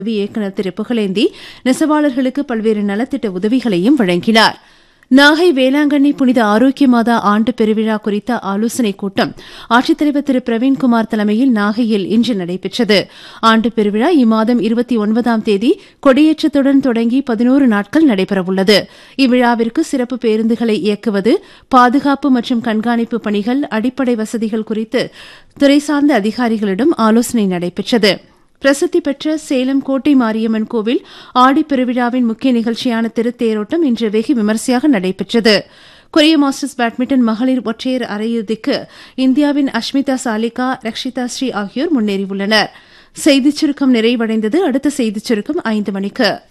உதவி இயக்குநர் திரு புகழேந்தி நெசவாளர்களுக்கு பல்வேறு நலத்திட்ட உதவிகளையும் வழங்கினார் நாகை வேளாங்கண்ணி புனித ஆரோக்கிய மாதா ஆண்டு பெருவிழா குறித்த ஆலோசனைக் கூட்டம் ஆட்சித்தலைவர் திரு பிரவீன்குமார் தலைமையில் நாகையில் இன்று நடைபெற்றது ஆண்டு பெருவிழா இம்மாதம் இருபத்தி ஒன்பதாம் தேதி கொடியேற்றத்துடன் தொடங்கி பதினோரு நாட்கள் நடைபெறவுள்ளது இவ்விழாவிற்கு சிறப்பு பேருந்துகளை இயக்குவது பாதுகாப்பு மற்றும் கண்காணிப்பு பணிகள் அடிப்படை வசதிகள் குறித்து துறை சார்ந்த அதிகாரிகளிடம் ஆலோசனை நடைபெற்றது பிரசித்தி பெற்ற சேலம் கோட்டை மாரியம்மன் கோவில் ஆடி பெருவிழாவின் முக்கிய நிகழ்ச்சியான திருத்தேரோட்டம் இன்று வெகு விமரிசையாக நடைபெற்றது கொரிய மாஸ்டர்ஸ் பேட்மிண்டன் மகளிர் ஒற்றையர் அரையிறுதிக்கு இந்தியாவின் அஷ்மிதா சாலிகா ரக்ஷிதா ஸ்ரீ ஆகியோர் முன்னேறியுள்ளனர் செய்திச் சுருக்கம் நிறைவடைந்தது அடுத்த செய்திச் சுருக்கம் ஐந்து மணிக்கு